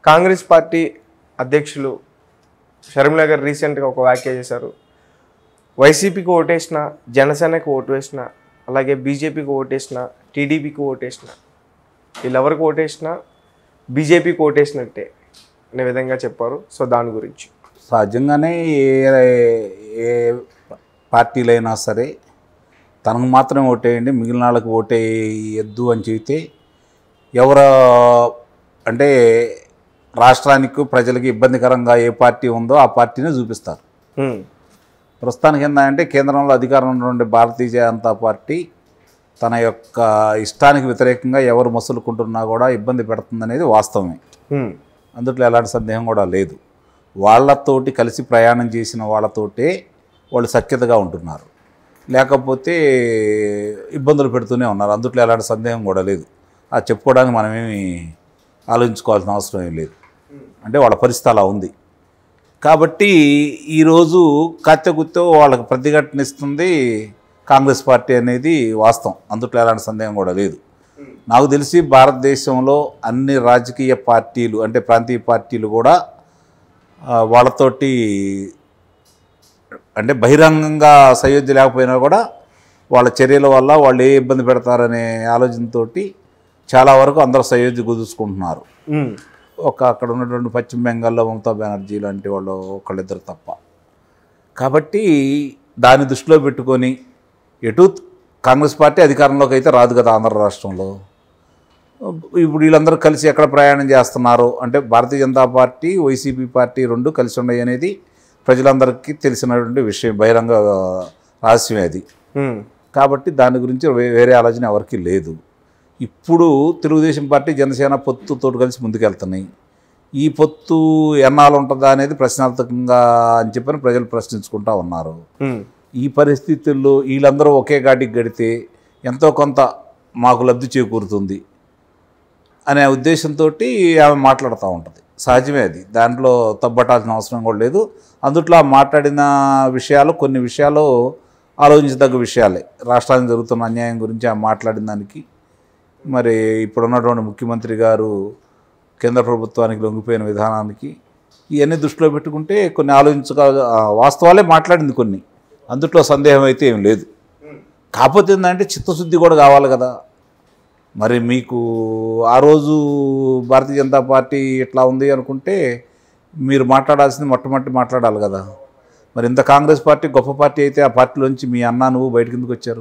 Congress party అధ్యక్షులు షర్మిల గారు రీసెంట్గా ఒక వ్యాఖ్య చేశారు వైసీపీకి ఓటేసిన జనసేనకి ఓటు వేసిన అలాగే బీజేపీకి ఓటేసిన టీడీపీకి ఓటేసిన వీళ్ళెవరికి ఓటేసినా బీజేపీకి ఓటేసినట్టే అనే విధంగా చెప్పారు సో దాని గురించి సహజంగానే ఏ ఏ పార్టీలైనా సరే తనకు మాత్రమే ఓటేయండి మిగిలిన వాళ్ళకి ఓటేయద్దు అని చెబితే ఎవరు అంటే రాష్ట్రానికి ప్రజలకి ఇబ్బందికరంగా ఏ పార్టీ ఉందో ఆ పార్టీనే చూపిస్తారు హ్మ్. ప్రస్తుతానికి ఏంటంటే కేంద్రంలో అధికారంలో ఉండే భారతీయ జనతా పార్టీ తన యొక్క ఇష్టానికి వ్యతిరేకంగా ఎవరు మసులుకుంటున్నా కూడా ఇబ్బంది పెడుతుందనేది వాస్తవమే హ్మ్. అందుట్లో ఎలాంటి సందేహం కూడా లేదు వాళ్ళతోటి కలిసి ప్రయాణం చేసిన వాళ్ళతోటే వాళ్ళు సఖ్యతగా ఉంటున్నారు లేకపోతే ఇబ్బందులు పెడుతూనే ఉన్నారు అందుట్లో ఎలాంటి సందేహం కూడా లేదు అది చెప్పుకోవడానికి మనమేమి ఆలోచించుకోవాల్సిన అవసరం ఏం లేదు అంటే వాళ్ళ పరిస్థితి అలా ఉంది కాబట్టి ఈరోజు కత్తెగుత్తో వాళ్ళకి ప్రతిఘటనిస్తుంది కాంగ్రెస్ పార్టీ అనేది వాస్తవం అందుట్లో ఎలాంటి సందేహం కూడా లేదు నాకు తెలిసి భారతదేశంలో అన్ని రాజకీయ పార్టీలు అంటే ప్రాంతీయ పార్టీలు కూడా ఆ, వాళ్ళతోటి అంటే బహిరంగంగా సయోధ్య లేకపోయినా కూడా వాళ్ళ చర్యల వల్ల వాళ్ళు ఏ ఇబ్బంది పెడతారనే ఆలోచనతోటి చాలా వరకు అందరూ సయోధ్య కుదుర్చుకుంటున్నారు హ్మ్. ఒక అక్కడ ఉన్నటువంటి పశ్చిమ బెంగాల్లో మమతా బెనర్జీ లాంటి వాళ్ళు ఒకళ్ళిద్దరు తప్ప కాబట్టి దాన్ని దృష్టిలో పెట్టుకొని ఎటు కాంగ్రెస్ పార్టీ అధికారంలోకి అయితే రాదు కదా ఆంధ్ర రాష్ట్రంలో ఇప్పుడు వీళ్ళందరూ కలిసి ఎక్కడ ప్రయాణం చేస్తున్నారు అంటే Bharatiya Janata party YCP party రెండు కలిసి ఉన్నాయి అనేది ప్రజలందరికీ తెలిసినటువంటి విషయం బహిరంగ రహస్యమే అది హ్మ్. కాబట్టి దాని గురించి వే- వేరే ఆలోచన ఎవరికీ లేదు ఇప్పుడు తెలుగుదేశం పార్టీ జనసేన పొత్తుతో కలిసి ముందుకెళ్తున్నాయి ఈ పొత్తు ఎన్నాళ్ళు ఉంటుందా అనేది ప్రశ్నార్థకంగా అని చెప్పని ప్రజలు ప్రశ్నించుకుంటా ఉన్నారు హ్మ్. ఈ పరిస్థితుల్లో వీళ్ళందరూ ఒకే గాడికి గడితే ఎంతో కొంత మాకు లబ్ధి చేకూరుతుంది అనే ఉద్దేశంతో ఆమె మాట్లాడుతూ ఉంటుంది సహజమే అది దాంట్లో తప్పటాల్సిన అవసరం కూడా లేదు అందుట్లో ఆ మాట్లాడిన విషయాలు కొన్ని విషయాలు ఆలోచించదగ్గ విషయాలే రాష్ట్రానికి జరుగుతున్న అన్యాయం గురించి ఆమె మాట్లాడిన దానికి మరి ఇప్పుడున్నటువంటి ముఖ్యమంత్రి గారు కేంద్ర ప్రభుత్వానికి లొంగిపోయిన విధానానికి ఇవన్నీ దృష్టిలో పెట్టుకుంటే కొన్ని ఆలోచించక ఆ, వాస్తవాలే మాట్లాడింది కొన్ని అందుట్లో సందేహం అయితే ఏం లేదు కాకపోతే ఏంటంటే చిత్తశుద్ధి కూడా కావాలి కదా మరి మీకు ఆ రోజు భారతీయ జనతా పార్టీ ఇట్లా ఉంది అనుకుంటే మీరు మాట్లాడాల్సింది మొట్టమొదటి మాట్లాడాలి కదా మరి ఇంత కాంగ్రెస్ పార్టీ గొప్ప పార్టీ అయితే ఆ పార్టీలోంచి మీ అన్న నువ్వు బయటకు ఎందుకు వచ్చారు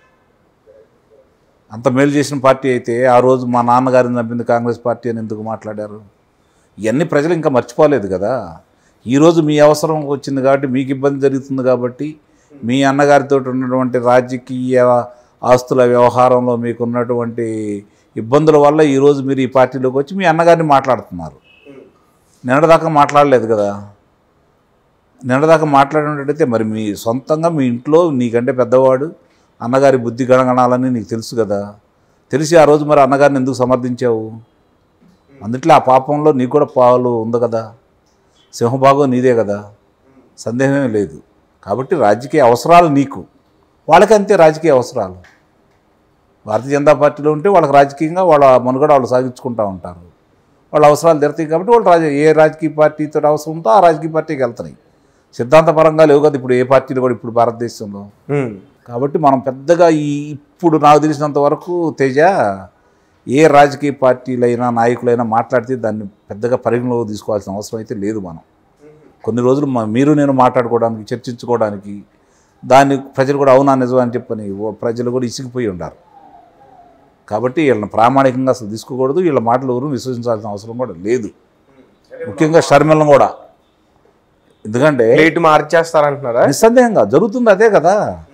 అంత మేలు చేసిన పార్టీ అయితే ఆ రోజు మా నాన్నగారిని చంపింది కాంగ్రెస్ పార్టీ అని ఎందుకు మాట్లాడారు ఇవన్నీ ప్రజలు ఇంకా మర్చిపోలేదు కదా ఈరోజు మీ అవసరం వచ్చింది కాబట్టి మీకు ఇబ్బంది జరుగుతుంది కాబట్టి మీ అన్నగారితో ఉన్నటువంటి రాజకీయ ఆస్తుల వ్యవహారంలో మీకు ఉన్నటువంటి ఇబ్బందుల వల్ల ఈరోజు మీరు ఈ పార్టీలోకి వచ్చి మీ అన్నగారిని మాట్లాడుతున్నారు నిన్నటిదాకా మాట్లాడలేదు కదా నిన్నటిదాకా మాట్లాడినట్టయితే మరి మీ సొంతంగా మీ ఇంట్లో నీకంటే పెద్దవాడు అన్నగారి బుద్ధి గణగణాలని నీకు తెలుసు కదా తెలిసి ఆ రోజు మరి అన్నగారిని ఎందుకు సమర్థించావు అందుట్లో ఆ పాపంలో నీకు కూడా పాలు ఉంది కదా సింహభాగం నీదే కదా సందేహమే లేదు కాబట్టి రాజకీయ అవసరాలు నీకు వాళ్ళకి అంతే రాజకీయ అవసరాలు భారతీయ జనతా పార్టీలో ఉంటే వాళ్ళకి రాజకీయంగా వాళ్ళ మనుగడ వాళ్ళు సాగించుకుంటూ ఉంటారు వాళ్ళ అవసరాలు తీరుతాయి కాబట్టి వాళ్ళు రాజ ఏ రాజకీయ పార్టీతో అవసరం ఉందో ఆ రాజకీయ పార్టీకి వెళ్తున్నాయి సిద్ధాంతపరంగా లేవు కదా ఇప్పుడు ఏ పార్టీలు కూడా ఇప్పుడు భారతదేశంలో హ్మ్. కాబట్టి మనం పెద్దగా ఈ ఇప్పుడు నాకు తెలిసినంత వరకు తేజ ఏ రాజకీయ పార్టీలైనా నాయకులైనా మాట్లాడితే దాన్ని పెద్దగా పరిగణలోకి తీసుకోవాల్సిన అవసరం అయితే లేదు మనం కొన్ని రోజులు మ- మీరు నేను మాట్లాడుకోవడానికి చర్చించుకోవడానికి దాన్ని ప్రజలు కూడా అవునా నిజం అని చెప్పని ఓ ప్రజలు కూడా ఇసిగిపోయి ఉండారు కాబట్టి వీళ్ళని ప్రామాణికంగా అసలు తీసుకోకూడదు వీళ్ళ మాటలు ఎవరు విశ్వసించాల్సిన అవసరం కూడా లేదు ముఖ్యంగా షర్మిలను కూడా ఎందుకంటే ప్లేట్ మార్చేస్తారంటున్నారా నిస్సందేహంగా జరుగుతుంది అదే కదా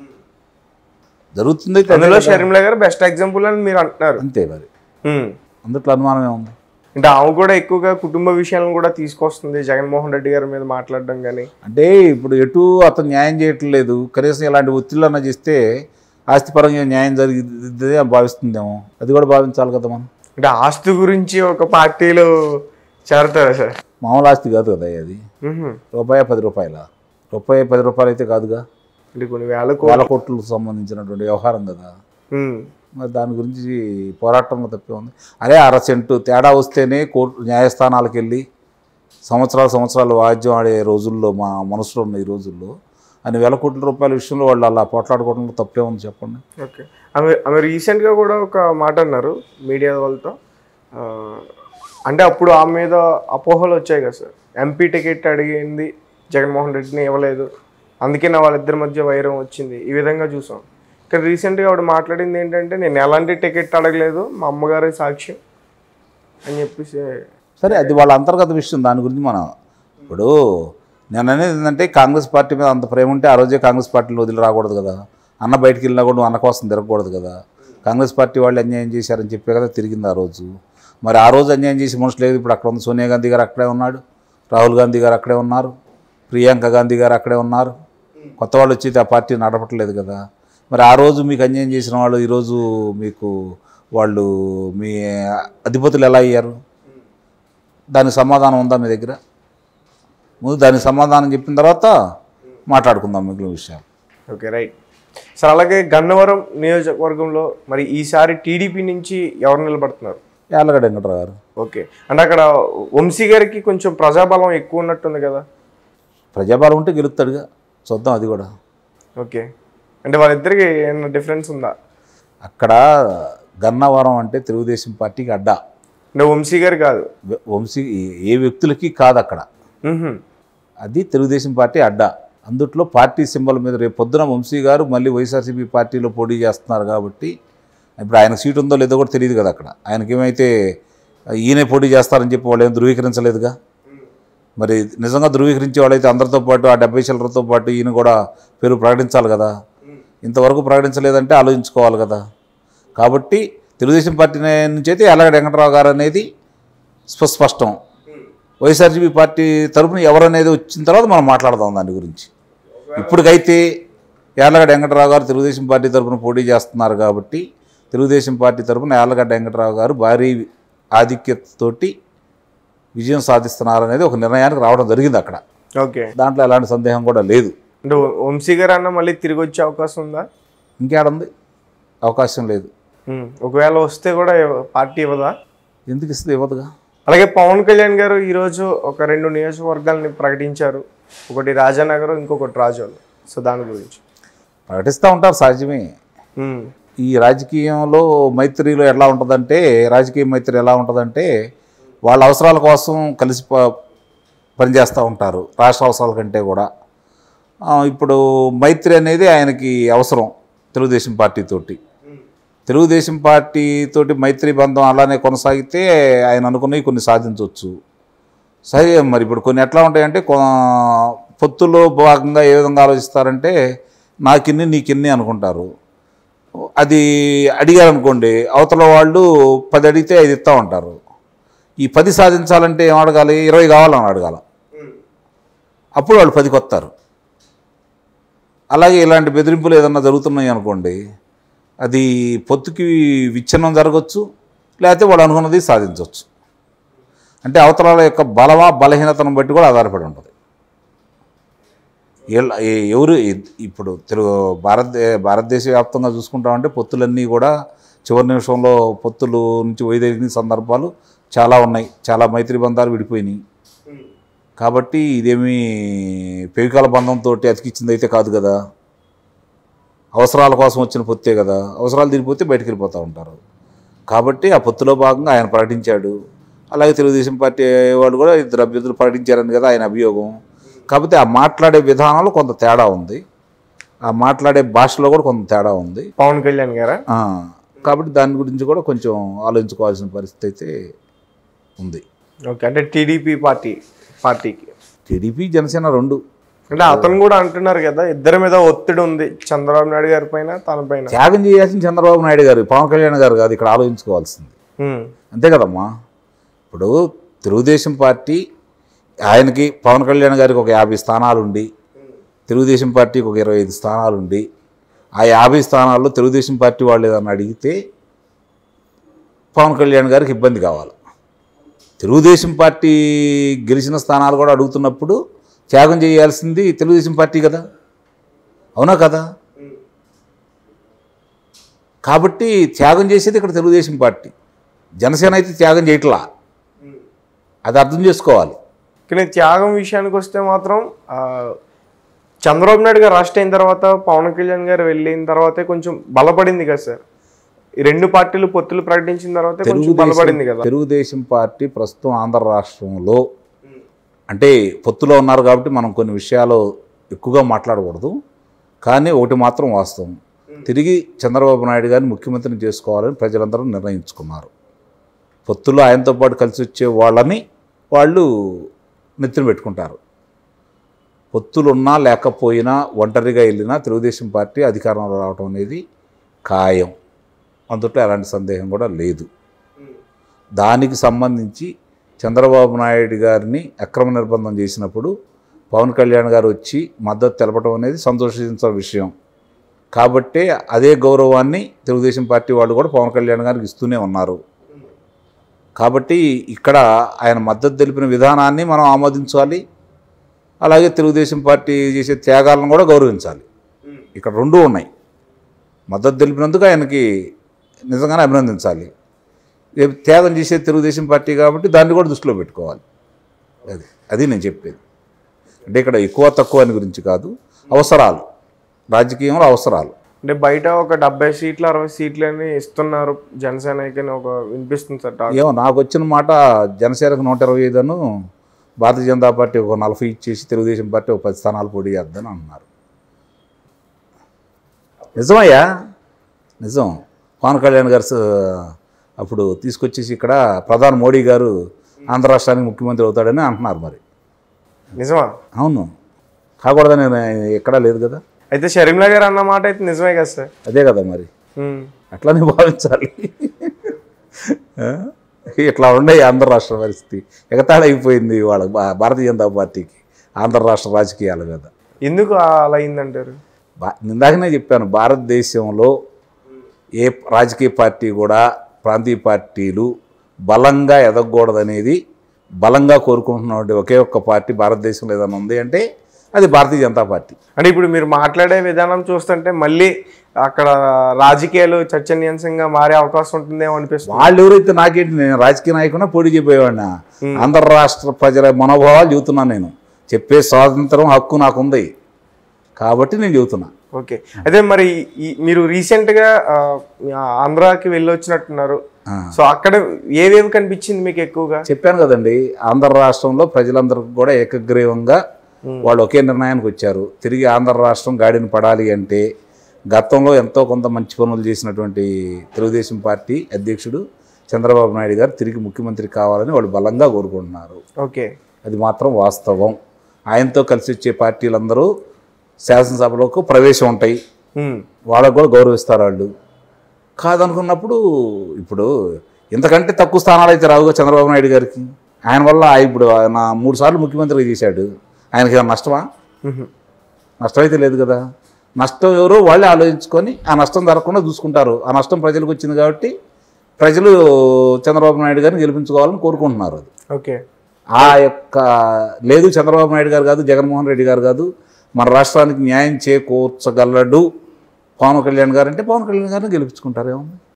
జరుగుతుంది అయితే అదే అందులో కదా. షర్మిల గారు బెస్ట్ ఎగ్జాంపుల్ అని మీరు అంటున్నారు అంతే మరి హ్మ్. అందుట్లో అనుమానమే ఉంది అంటే ఆమె కూడా ఎక్కువగా కుటుంబ విషయాలను కూడా తీసుకొస్తుంది జగన్మోహన్ రెడ్డి గారి మీద మాట్లాడడం కానీ అంటే ఇప్పుడు ఎటు అతను న్యాయం చేయట్లేదు కనీసం ఇలాంటి ఒత్తిళ్ళన్నా చేస్తే ఆస్తిపరంగా న్యాయం జరిగింది భావిస్తుందేమో అది కూడా భావించాలి కదా మనం అంటే ఆస్తి గురించి ఒక పార్టీలో చేరతారా సార్ మామూలు ఆస్తి కాదు కదా అది మ్హూ. రూపాయి పది రూపాయల రూపాయి పది రూపాయలు అయితే కాదుగా అంటే కొన్ని వేల కో వేల కోట్లకు సంబంధించినటువంటి వ్యవహారం కదా మ్. మరి దాని గురించి పోరాటంలో తప్పే ఉంది అరే అర సెంటు తేడా వస్తేనే కోర్టు న్యాయస్థానాలకు వెళ్ళి సంవత్సరాలు సంవత్సరాలు వాద్యం ఆడే రోజుల్లో మా మనసులో ఉన్న ఈ రోజుల్లో అని వేల కోట్ల రూపాయల విషయంలో వాళ్ళు అలా పోట్లాడుకోవడంలో తప్పే ఉంది చెప్పండి ఓకే ఆమె ఆమె రీసెంట్గా కూడా ఒక మాట అన్నారు మీడియా వాళ్ళతో ఆ, అంటే అప్పుడు ఆమె మీద అపోహలు వచ్చాయి కదా సార్ ఎంపీ టికెట్ అడిగింది జగన్మోహన్ రెడ్డిని ఇవ్వలేదు అందుకే నా వాళ్ళిద్దరి మధ్య వైరం వచ్చింది ఈ విధంగా చూసాం కానీ రీసెంట్గా ఆవిడ మాట్లాడింది ఏంటంటే నేను ఎలాంటి టికెట్ అడగలేదు మా అమ్మగారే సాక్ష్యం అని చెప్పేసి సరే అది వాళ్ళ అంతర్గత విషయం దాని గురించి మనం ఇప్పుడు నేను అనేది ఏంటంటే కాంగ్రెస్ పార్టీ మీద అంత ప్రేమ ఉంటే ఆ రోజే కాంగ్రెస్ పార్టీలో వదిలి రాకూడదు కదా అన్న బయటికి వెళ్ళినా కూడా నువ్వు అన్న కోసం తిరగకూడదు కదా కాంగ్రెస్ పార్టీ వాళ్ళు అన్యాయం చేశారని చెప్పే కదా తిరిగింది ఆ రోజు మరి ఆ రోజు అన్యాయం చేసి మనుషులు లేదు ఇప్పుడు అక్కడ ఉంది సోనియా గాంధీ గారు అక్కడే ఉన్నాడు రాహుల్ గాంధీ గారు అక్కడే ఉన్నారు ప్రియాంక గాంధీ గారు అక్కడే ఉన్నారు కొత్త వాళ్ళు వచ్చి ఆ పార్టీ నడపట్లేదు కదా మరి ఆ రోజు మీకు అన్యాయం చేసిన వాళ్ళు ఈరోజు మీకు వాళ్ళు మీ అధిపతులు ఎలా అయ్యారు దానికి సమాధానం ఉందా మీ దగ్గర ముందు దానికి సమాధానం చెప్పిన తర్వాత మాట్లాడుకుందాం మిగిలిన విషయాలు ఓకే రైట్ సార్ అలాగే గన్నవరం నియోజకవర్గంలో మరి ఈసారి టీడీపీ నుంచి ఎవరు నిలబడుతున్నారు యాలగడ్డ వెంకటరావు గారు ఓకే అంటే అక్కడ వంశీ గారికి కొంచెం ప్రజాబలం ఎక్కువ ఉన్నట్టుంది కదా ప్రజాబలం ఉంటే గెలుస్తాడుగా చూద్దాం అది కూడా ఓకే అంటే వాళ్ళిద్దరికి ఏమైనా డిఫరెన్స్ ఉందా అక్కడ గన్నవరం అంటే తెలుగుదేశం పార్టీకి అడ్డా అంటే వంశీ గారు కాదు వె- వంశీ ఏ- ఏ వ్యక్తులకి కాదు అక్కడ మ్మ్హ్మ్. అది తెలుగుదేశం పార్టీ అడ్డా అందుట్లో పార్టీ సింబల్ మీద రేపు పొద్దున వంశీ గారు మళ్ళీ వైఎస్ఆర్సీపీ పార్టీలో పోటీ చేస్తున్నారు కాబట్టి ఇప్పుడు ఆయన సీట్ ఉందో లేదో కూడా తెలియదు కదా అక్కడ ఆయనకి ఏమైతే ఈయనే పోటీ చేస్తారని చెప్పి వాళ్ళు ఏం ధృవీకరించలేదుగా మరి నిజంగా ధృవీకరించే వాళ్ళైతే అందరితో పాటు ఆ డెబ్బై చిల్లరతో పాటు ఈయన కూడా పేరు ప్రకటించాలి కదా ఇంతవరకు ప్రకటించలేదంటే ఆలోచించుకోవాలి కదా కాబట్టి తెలుగుదేశం పార్టీ నుంచి అయితే ఎల్లగడ్డ వెంకటరావు గారు అనేది స్ప- స్పష్టం వైఎస్ఆర్సీపీ పార్టీ తరపున ఎవరనేది వచ్చిన తర్వాత మనం మాట్లాడదాం దాని గురించి ఇప్పటికైతే యార్లగడ్డ వెంకటరావు గారు తెలుగుదేశం పార్టీ తరపున పోటీ చేస్తున్నారు కాబట్టి తెలుగుదేశం పార్టీ తరపున యార్లగడ్డ వెంకటరావు గారు భారీ ఆధిక్యతతోటి విజయం సాధిస్తున్నారు అనేది ఒక నిర్ణయానికి రావడం జరిగింది అక్కడ ఓకే దాంట్లో ఎలాంటి సందేహం కూడా లేదు అంటే వ- వంశీ గారు అన్న మళ్ళీ తిరిగి వచ్చే అవకాశం ఉందా ఇంకేడుంది అవకాశం లేదు మ్మ్. ఒకవేళ వస్తే కూడా ఇవ్వ- పార్టీ ఇవ్వదా ఎందుకు ఇస్తుంది ఇవ్వదుగా అలాగే పవన్ కళ్యాణ్ గారు ఈరోజు ఒక రెండు నియోజకవర్గాల్ని ప్రకటించారు ఒకటి రాజానగరం ఇంకొకటి రాజోలు సో దాని గురించి ప్రకటిస్తూ ఉంటారు సహజమే మ్మ్. ఈ రాజకీయంలో మైత్రిలో ఎలా ఉంటుందంటే రాజకీయ మైత్రి ఎలా ఉంటుందంటే వాళ్ళ అవసరాల కోసం కలిసి ప- పనిచేస్తూ ఉంటారు రాష్ట్ర అవసరాల కంటే కూడా ఆ, ఇప్పుడు మైత్రి అనేది ఆయనకి అవసరం తెలుగుదేశం పార్టీతోటి తెలుగుదేశం పార్టీతోటి మైత్రి బంధం అలానే కొనసాగితే ఆయన అనుకున్నవి కొన్ని సాధించవచ్చు సరే మరి ఇప్పుడు కొన్ని ఎట్లా ఉంటాయంటే కొ- పొత్తులో భాగంగా ఏ విధంగా ఆలోచిస్తారంటే నాకిన్ని నీకిన్ని అనుకుంటారు అది అడిగారు అనుకోండి అవతల వాళ్ళు పది అడిగితే ఐదు ఇస్తూ ఉంటారు ఈ పది సాధించాలంటే ఏం అడగాలి ఇరవై కావాలని అడగాల అప్పుడు వాళ్ళు పదికి వస్తారు అలాగే ఇలాంటి బెదిరింపులు ఏదన్నా జరుగుతున్నాయి అనుకోండి అది పొత్తుకి విచ్ఛిన్నం జరగచ్చు లేకపోతే వాళ్ళు అనుకున్నది సాధించవచ్చు అంటే అవతలాల యొక్క బలమా బలహీనతను బట్టి కూడా ఆధారపడి ఉంటుంది వీళ్ళ- ఏ- ఎవరు ఇ- ఇప్పుడు తెలుగు భారత భారతదేశ వ్యాప్తంగా చూసుకుంటామంటే పొత్తులన్నీ కూడా చివరి నిమిషంలో పొత్తులు నుంచి వైదొలిగిన సందర్భాలు చాలా ఉన్నాయి చాలా మైత్రి బంధాలు విడిపోయినాయి కాబట్టి ఇదేమీ పెవికాల బంధంతో అతికిచ్చింది అయితే కాదు కదా అవసరాల కోసం వచ్చిన పొత్తే కదా అవసరాలు తీరిపోతే బయటికి వెళ్ళిపోతూ ఉంటారు కాబట్టి ఆ పొత్తులో భాగంగా ఆయన ప్రకటించాడు అలాగే తెలుగుదేశం పార్టీ వాళ్ళు కూడా ఇద్దరు అభ్యర్థులు ప్రకటించారని కదా ఆయన అభియోగం కాకపోతే ఆ మాట్లాడే విధానంలో కొంత తేడా ఉంది ఆ మాట్లాడే భాషలో కూడా కొంత తేడా ఉంది పవన్ కళ్యాణ్ గారా ఆ, కాబట్టి దాని గురించి కూడా కొంచెం ఆలోచించుకోవాల్సిన పరిస్థితి అయితే ఉంది ఓకే అంటే టీడీపీ పార్టీ పార్టీకి టీడీపీ జనసేన రెండు అంటే అతను కూడా అంటున్నారు కదా ఇద్దరి మీద ఒత్తిడి ఉంది చంద్రబాబు నాయుడు గారి పైన తన పైన త్యాగం చేయాల్సిన చంద్రబాబు నాయుడు గారు పవన్ కళ్యాణ్ గారు కాదు ఇక్కడ ఆలోచించుకోవాల్సింది మ్మ్. అంతే కదమ్మా ఇప్పుడు తెలుగుదేశం పార్టీ ఆయనకి పవన్ కళ్యాణ్ గారికి ఒక యాభై స్థానాలు ఉండి తెలుగుదేశం పార్టీకి ఒక ఇరవై ఐదు స్థానాలు ఉండి ఆ యాభై స్థానాల్లో తెలుగుదేశం పార్టీ వాళ్ళు ఏదన్నా అడిగితే పవన్ కళ్యాణ్ గారికి ఇబ్బంది కావాలి తెలుగుదేశం పార్టీ గెలిచిన స్థానాలు కూడా అడుగుతున్నప్పుడు త్యాగం చేయాల్సింది తెలుగుదేశం పార్టీ కదా అవునా కదా కాబట్టి త్యాగం చేసేది ఇక్కడ తెలుగుదేశం పార్టీ జనసేన అయితే త్యాగం చేయట్లా అది అర్థం చేసుకోవాలి కానీ త్యాగం విషయానికి వస్తే మాత్రం ఆ, చంద్రబాబు నాయుడు గారు రాష్ట్ర అయిన తర్వాత పవన్ కళ్యాణ్ గారు వెళ్ళిన తర్వాతే కొంచెం బలపడింది కదా సార్ ఈ రెండు పార్టీలు పొత్తులు ప్రకటించిన తర్వాత కొంచెం బలపడింది కదా తెలుగుదేశం పార్టీ ప్రస్తుతం ఆంధ్ర రాష్ట్రంలో అంటే పొత్తులో ఉన్నారు కాబట్టి మనం కొన్ని విషయాలు ఎక్కువగా మాట్లాడకూడదు కానీ ఒకటి మాత్రం వాస్తవం తిరిగి చంద్రబాబు నాయుడు గారిని ముఖ్యమంత్రిని చేసుకోవాలని ప్రజలందరూ నిర్ణయించుకున్నారు పొత్తులో ఆయనతో పాటు కలిసి వచ్చే వాళ్ళని వాళ్ళు నెత్తిన పెట్టుకుంటారు పొత్తులున్నా లేకపోయినా ఒంటరిగా వెళ్ళినా తెలుగుదేశం పార్టీ అధికారంలో రావడం అనేది ఖాయం అందుట్లో ఎలాంటి సందేహం కూడా లేదు దానికి సంబంధించి చంద్రబాబు నాయుడు గారిని అక్రమ నిర్బంధం చేసినప్పుడు పవన్ కళ్యాణ్ గారు వచ్చి మద్దతు తెలపడం అనేది సంతోషించిన విషయం కాబట్టే అదే గౌరవాన్ని తెలుగుదేశం పార్టీ వాళ్ళు కూడా పవన్ కళ్యాణ్ గారికి ఇస్తూనే ఉన్నారు కాబట్టి ఇక్కడ ఆయన మద్దతు తెలిపిన విధానాన్ని మనం ఆమోదించాలి అలాగే తెలుగుదేశం పార్టీ చేసే త్యాగాలను కూడా గౌరవించాలి ఇక్కడ రెండూ ఉన్నాయి మద్దతు తెలిపినందుకు ఆయనకి నిజంగానే అభినందించాలి రేపు త్యాగం చేసే తెలుగుదేశం పార్టీ కాబట్టి దాన్ని కూడా దృష్టిలో పెట్టుకోవాలి అది అది నేను చెప్పేది అంటే ఇక్కడ ఎక్కువ తక్కువ అని గురించి కాదు అవసరాలు రాజకీయంలో అవసరాలు అంటే బయట ఒక డెబ్బై సీట్లు అరవై సీట్లు అని ఇస్తున్నారు జనసేనకి అని ఒక వినిపిస్తుంది సార్ టాక్ ఏమో నాకు వచ్చిన మాట జనసేనకు నూట ఇరవై ఐదును భారతీయ జనతా పార్టీ ఒక నలభై ఇచ్చేసి తెలుగుదేశం పార్టీ ఒక పది స్థానాలు పోటీ చేద్దని అన్నారు నిజమయ్యా నిజం పవన్ కళ్యాణ్ గారు స- అప్పుడు తీసుకొచ్చేసి ఇక్కడ ప్రధాని మోడీ గారు ఆంధ్ర రాష్ట్రానికి ముఖ్యమంత్రి అవుతాడని అంటున్నారు మరి నిజమా అవును కాకూడదని ఎక్కడా లేదు కదా అయితే షర్మిల గారు అన్న మాట అయితే నిజమే కదా సార్ అదే కదా మరి ఉమ్. అట్లానే భావించాలి ఆ? ఇట్లా ఉండే ఆంధ్ర రాష్ట్ర పరిస్థితి ఎగతాళి అయిపోయింది వాళ్ళ భా- భారతీయ జనతా పార్టీకి ఆంధ్ర రాష్ట్ర రాజకీయాల మీద ఎందుకు అలా అయిందంటారు బా- ఇందాకనే చెప్పాను భారతదేశంలో ఏ రాజకీయ పార్టీ కూడా ప్రాంతీయ పార్టీలు బలంగా ఎదగకూడదనేది బలంగా కోరుకుంటున్నటువంటి ఒకే ఒక్క పార్టీ భారతదేశంలో ఏదైనా ఉంది అంటే అది భారతీయ జనతా పార్టీ అంటే ఇప్పుడు మీరు మాట్లాడే విధానం చూస్తుంటే మళ్ళీ అక్కడ రాజకీయాలు చర్చనీయాంశంగా మారే అవకాశం ఉంటుందేమో అనిపిస్తుంది వాళ్ళు ఎవరైతే నాకేంటి నేను రాజకీయ నాయకున్నా పోటీ చెప్పేవాడినా ఆంధ్ర రాష్ట్ర ప్రజల మనోభావాలు చెబుతున్నాను నేను చెప్పే స్వాతంత్రం హక్కు నాకుంది కాబట్టి నేను చెబుతున్నా ఓకే అయితే మరి ఈ- మీరు రీసెంట్ గా ఆ, ఆంధ్రాకి వెళ్ళి వచ్చినట్టున్నారు ఆ. సో అక్కడ ఏవేవి కనిపించింది మీకు ఎక్కువగా చెప్పాను కదండి ఆంధ్ర రాష్ట్రంలో ప్రజలందరికీ కూడా ఏకగ్రీవంగా వాళ్ళు ఒకే నిర్ణయానికి వచ్చారు తిరిగి ఆంధ్ర రాష్ట్రం గాడిని పడాలి అంటే గతంలో ఎంతో కొంత మంచి పనులు చేసినటువంటి తెలుగుదేశం పార్టీ అధ్యక్షుడు చంద్రబాబు నాయుడు గారు తిరిగి ముఖ్యమంత్రి కావాలని వాళ్ళు బలంగా కోరుకుంటున్నారు ఓకే అది మాత్రం వాస్తవం ఆయనతో కలిసి వచ్చే పార్టీలందరూ శాసనసభలోకి ప్రవేశం ఉంటాయి ఉమ్. వాళ్ళకు కూడా గౌరవిస్తారు వాళ్ళు కాదనుకున్నప్పుడు ఇప్పుడు ఇంతకంటే తక్కువ స్థానాలు అయితే రావుగా చంద్రబాబు నాయుడు గారికి ఆయన వల్ల ఇప్పుడు ఆయన మూడు సార్లు ముఖ్యమంత్రి చేశాడు ఆయనకి ఏమైనా నష్టమా ఉహు. నష్టం అయితే లేదు కదా నష్టం ఎవరో వాళ్ళే ఆలోచించుకొని ఆ నష్టం జరగకుండా చూసుకుంటారు ఆ నష్టం ప్రజలకు వచ్చింది కాబట్టి ప్రజలు చంద్రబాబు నాయుడు గారిని గెలిపించుకోవాలని కోరుకుంటున్నారు అది ఓకే ఆ యొక్క లేదు చంద్రబాబు నాయుడు గారు కాదు జగన్మోహన్ రెడ్డి గారు కాదు మన రాష్ట్రానికి న్యాయం చేకూర్చగలడు పవన్ కళ్యాణ్ గారు అంటే పవన్ కళ్యాణ్ గారిని గెలిపించుకుంటారు ఏమన్నా